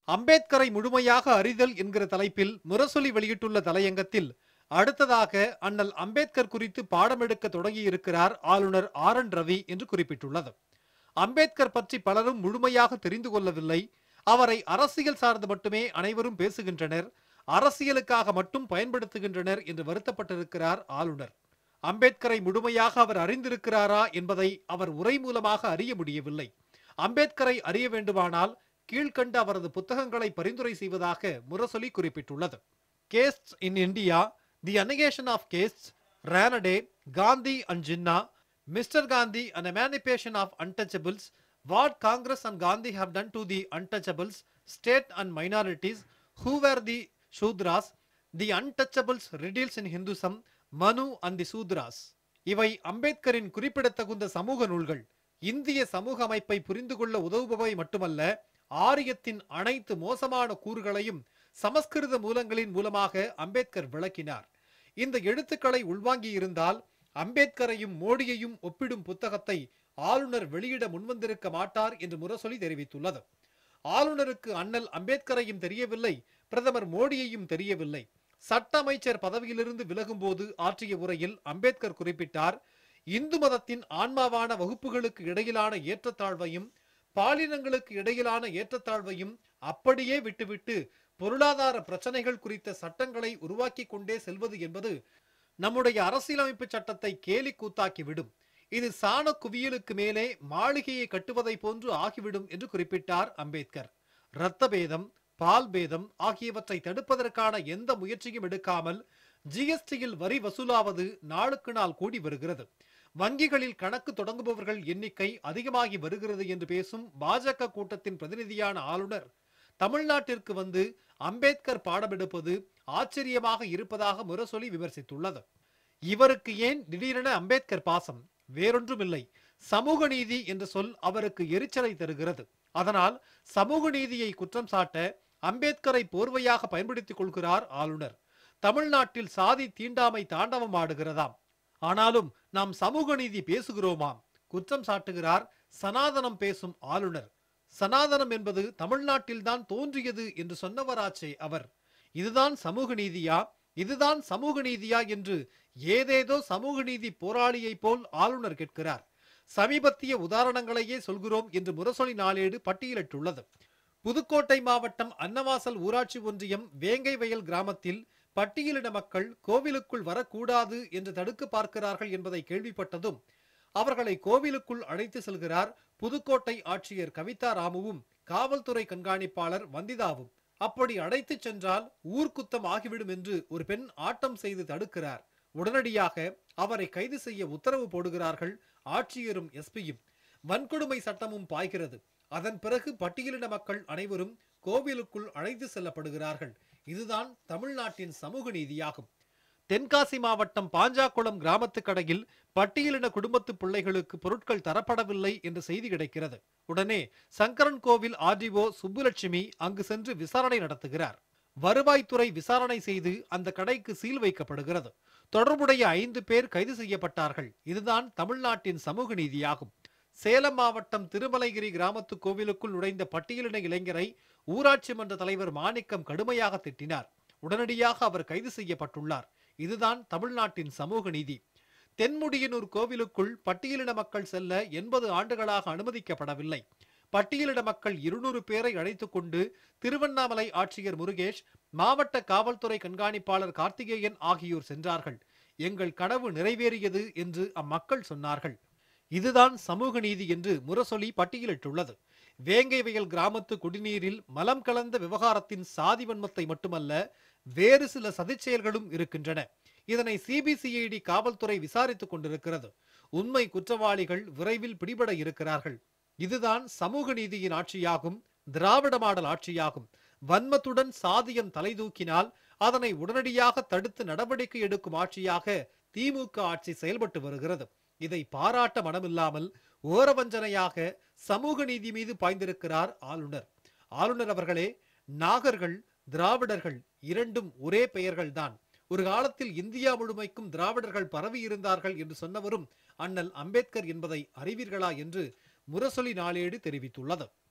அம்பேத்கரை முழுமையாக அறிதல் என்கிற தலைப்பில் முரசொலி வெளியிட்டுள்ள தலையங்கத்தில் அடுத்ததாக அண்ணல் அம்பேத்கர் குறித்து பாடம் எடுக்க தொடங்கியிருக்கிறார் ஆளுநர் ஆர் என் ரவி என்று குறிப்பிட்டுள்ளது அம்பேத்கர் பற்றி பலரும் முழுமையாக தெரிந்து கொள்ளவில்லை அவரை அரசியல் சார்ந்து மட்டுமே அனைவரும் பேசுகின்றனர் அரசியலுக்காக மட்டும் பயன்படுத்துகின்றனர் என்று வருத்தப்பட்டிருக்கிறார் ஆளுநர் அம்பேத்கரை முழுமையாக அவர் அறிந்திருக்கிறாரா என்பதை அவர் உரை மூலமாக அறிய முடியவில்லை அம்பேத்கரை அறிய வேண்டுமானால் கீழ்கண்ட அவரது புத்தகங்களை பரிந்துரை செய்வதாக முரசொலி குறிப்பிட்டுள்ளது caste in India the annihilation of caste Ranade Gandhi and Jinnah mister Gandhi and emancipation of untouchables what Congress and Gandhi have done to the untouchables state and minorities who were the Shudras the untouchables riddles in Hinduism Manu and the Shudras இவை அம்பேத்கரின் குறிப்பிடத்தகுந்த சமூக நூல்கள் இந்திய சமூக அமைப்பை புரிந்து கொள்ள உதவுபவை மட்டுமல்ல ஆரியத்தின் அனைத்து மோசமான கூறுகளையும் சமஸ்கிருத மூலங்களின் மூலமாக அம்பேத்கர் விளக்கினார் இந்த எழுத்துக்களை உள்வாங்கி இருந்தால் அம்பேத்கரையும் மோடியையும் ஒப்பிடும் புத்தகத்தை ஆளுநர் வெளியிட முன்வந்திருக்க மாட்டார் என்று முரசொலி தெரிவித்துள்ளது ஆளுநருக்கு அண்ணல் அம்பேத்கரையும் தெரியவில்லை பிரதமர் மோடியையும் தெரியவில்லை சட்ட அமைச்சர் பதவியிலிருந்து விலகும்போது ஆற்றிய உரையில் அம்பேத்கர் குறிப்பிட்டார் இந்து மதத்தின் ஆன்மாவான வகுப்புகளுக்கு இடையிலான ஏற்றத்தாழ்வையும் பாலினங்களுக்கு இடையிலான ஏற்றத்தாழ்வையும் அப்படியே விட்டுவிட்டு பொருளாதார பிரச்சனைகள் குறித்த சட்டங்களை உருவாக்கி கொண்டே செல்வது என்பது நம்முடைய அரசியலமைப்பு சட்டத்தை கேலி கூத்தாக்கிவிடும் இது சாண குவியலுக்கு மேலே மாளிகையை கட்டுவதை போன்று ஆகிவிடும் என்று குறிப்பிட்டார் அம்பேத்கர் இரத்த பேதம் பால் பேதம் ஆகியவற்றை தடுப்பதற்கான எந்த முயற்சியும் எடுக்காமல் ஜிஎஸ்டியில் வரி வசூலாவது நாளுக்கு நாள் கூடி வருகிறது வங்கிகளில் கணக்கு தொடங்குபவர்கள் எண்ணிக்கை அதிகமாகி வருகிறது என்று பேசும் பாஜக கூட்டத்தின் பிரதிநிதியான ஆளுநர் தமிழ்நாட்டிற்கு வந்து அம்பேத்கர் பாடமெடுப்பது ஆச்சரியமாக இருப்பதாக முரசொலி விமர்சித்துள்ளது இவருக்கு ஏன் திடீரென அம்பேத்கர் பாசம் வேறொன்றுமில்லை சமூக நீதி என்ற சொல் அவருக்கு எரிச்சலை தருகிறது அதனால் சமூக நீதியை குற்றம் சாட்ட அம்பேத்கரை போர்வையாக பயன்படுத்திக் கொள்கிறார் ஆளுநர் தமிழ்நாட்டில் சாதி தீண்டாமை தாண்டவம் ஆடுகிறதாம் ஆனாலும் நாம் சமூக நீதி பேசுகிறோமாம் குற்றம் சாட்டுகிறார் சனாதனம் பேசும் ஆளுநர் சனாதனம் என்பது தமிழ்நாட்டில்தான் தோன்றியது என்று சொன்னவராச்சே அவர் இதுதான் சமூக நீதியா இதுதான் சமூக நீதியா என்று ஏதேதோ சமூக நீதி போராளியைப் போல் ஆளுநர் கேட்கிறார் சமீபத்திய உதாரணங்களையே சொல்கிறோம் என்று முரசொலி நாளேடு பட்டியலிட்டுள்ளது புதுக்கோட்டை மாவட்டம் அன்னவாசல் ஊராட்சி ஒன்றியம் வேங்கை வயல் கிராமத்தில் பட்டியலின மக்கள் கோவிலுக்குள் வரக்கூடாது என்று தடுக்க பார்க்கிறார்கள் என்பதை கேள்விப்பட்டதும் அவர்களை கோவிலுக்குள் அழைத்து செல்கிறார் புதுக்கோட்டை ஆட்சியர் கவிதா ராமுவும் காவல்துறை கண்காணிப்பாளர் வந்திதாவும் அப்படி அழைத்துச் சென்றால் ஊர்க்குத்தம் ஆகிவிடும் என்று ஒரு பெண் ஆட்டம் செய்து தடுக்கிறார் உடனடியாக அவரை கைது செய்ய உத்தரவு போடுகிறார்கள் ஆட்சியரும் எஸ்பியும் வன்கொடுமை சட்டமும் பாய்கிறது அதன் பிறகு பட்டியலின மக்கள் அனைவரும் கோவிலுக்குள் அழைத்து செல்லப்படுகிறார்கள் இதுதான் தமிழ்நாட்டின் சமூக நீதியாகும் தென்காசி மாவட்டம் பாஞ்சாக்குளம் கிராமத்து கடையில் பட்டியலின குடும்பத்து பிள்ளைகளுக்கு பொருட்கள் தரப்படவில்லை என்று செய்தி கிடைக்கிறது உடனே சங்கரன் கோவில் ஆர்டிஓ சுப்புலட்சுமி அங்கு சென்று விசாரணை நடத்துகிறார் வருவாய்த்துறை விசாரணை செய்து அந்த கடைக்கு சீல் வைக்கப்படுகிறது தொடர்புடைய ஐந்து பேர் கைது செய்யப்பட்டார்கள் இதுதான் தமிழ்நாட்டின் சமூக நீதியாகும் சேலம் மாவட்டம் திருமலைகிரி கிராமத்து கோவிலுக்குள் நுழைந்த பட்டியலின இளைஞரை ஊராட்சி மன்ற தலைவர் மாணிக்கம் கடுமையாக திட்டினார் உடனடியாக அவர் கைது செய்யப்பட்டுள்ளார் இதுதான் தமிழ்நாட்டின் சமூக நீதி தென்முடியனூர் கோவிலுக்குள் பட்டியலின மக்கள் செல்ல எண்பது ஆண்டுகளாக அனுமதிக்கப்படவில்லை பட்டியலிட மக்கள் இருநூறு பேரை அழைத்துக் கொண்டு திருவண்ணாமலை ஆட்சியர் முருகேஷ் மாவட்ட காவல்துறை கண்காணிப்பாளர் கார்த்திகேயன் ஆகியோர் சென்றார்கள் எங்கள் கனவு நிறைவேறியது என்று அம்மக்கள் சொன்னார்கள் இதுதான் சமூக நீதி என்று முரசொலி பட்டியலிட்டுள்ளது வேங்கை வயல் கிராமத்து குடிநீரில் மலம் கலந்த விவகாரத்தின் சாதி வன்மத்தை மட்டுமல்ல வேறு சில சதிச்செயல்களும் இருக்கின்றன இதனை சிபிசிஐடி காவல்துறை விசாரித்துக் கொண்டிருக்கிறது உண்மை குற்றவாளிகள் விரைவில் பிடிபட இருக்கிறார்கள் இதுதான் சமூக நீதியின் ஆட்சியாகும் திராவிட மாடல் ஆட்சியாகும் வன்மத்துடன் சாதியம் தலைதூக்கினால் அதனை உடனடியாக தடுத்து நடவடிக்கை எடுக்கும் ஆட்சியாக திமுக ஆட்சி செயல்பட்டு வருகிறது இதை பாராட்ட மனமில்லாமல் ஓரவஞ்சனையாக சமூக நீதி மீது பாய்ந்திருக்கிறார் ஆளுநர் ஆளுநர் அவர்களே நாகர்கள் திராவிடர்கள் இரண்டும் ஒரே பெயர்கள்தான் ஒரு காலத்தில் இந்தியா முழுமைக்கும் திராவிடர்கள் பரவி இருந்தார்கள் என்று சொன்னவரும் அண்ணல் அம்பேத்கர் என்பதை அறிவீர்களா என்று முரசொலி நாளேடு தெரிவித்துள்ளது